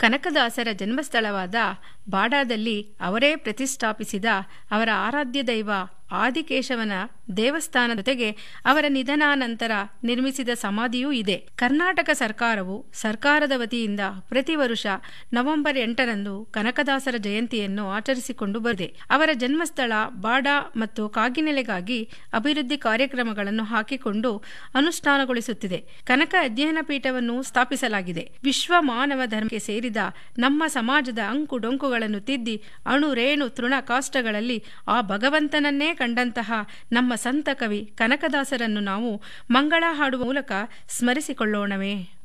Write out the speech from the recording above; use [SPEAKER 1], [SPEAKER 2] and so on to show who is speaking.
[SPEAKER 1] ಕನಕದಾಸರ ಜನ್ಮಸ್ಥಳವಾದ ಬಾಡಾದಲ್ಲಿ ಅವರೇ ಪ್ರತಿಷ್ಠಾಪಿಸಿದ ಅವರ ಆರಾಧ್ಯ ದೈವ ಆದಿಕೇಶವನ ದೇವಸ್ಥಾನದ ಜೊತೆಗೆ ಅವರ ನಿಧನಾನಂತರ ನಿರ್ಮಿಸಿದ ಸಮಾಧಿಯೂ ಇದೆ ಕರ್ನಾಟಕ ಸರ್ಕಾರವು ಸರ್ಕಾರದ ವತಿಯಿಂದ ಪ್ರತಿ ವರುಷ ನವೆಂಬರ್ ಎಂಟರಂದು ಕನಕದಾಸರ ಜಯಂತಿಯನ್ನು ಆಚರಿಸಿಕೊಂಡು ಬಂದಿದೆ ಅವರ ಜನ್ಮಸ್ಥಳ ಬಾಡಾ ಮತ್ತು ಕಾಗಿನೆಲೆಗಾಗಿ ಅಭಿವೃದ್ಧಿ ಕಾರ್ಯಕ್ರಮಗಳನ್ನು ಹಾಕಿಕೊಂಡು ಅನುಷ್ಠಾನಗೊಳಿಸುತ್ತಿದೆ ಕನಕ ಅಧ್ಯಯನ ಪೀಠವನ್ನು ಸ್ಥಾಪಿಸಲಾಗಿದೆ ವಿಶ್ವ ಮಾನವ ಧರ್ಮಕ್ಕೆ ಸೇರಿದ ನಮ್ಮ ಸಮಾಜದ ಅಂಕು ಡೊಂಕುಗಳನ್ನು ತಿದ್ದಿ ಅಣು ರೇಣು ತೃಣ ಕಾಷ್ಟಗಳಲ್ಲಿ ಆ ಭಗವಂತನನ್ನೇ ಕಂಡಂತಹ ನಮ್ಮ ಸಂತ ಕವಿ ಕನಕದಾಸರನ್ನು ನಾವು ಮಂಗಳ ಹಾಡುವ ಮೂಲಕ ಸ್ಮರಿಸಿಕೊಳ್ಳೋಣವೇ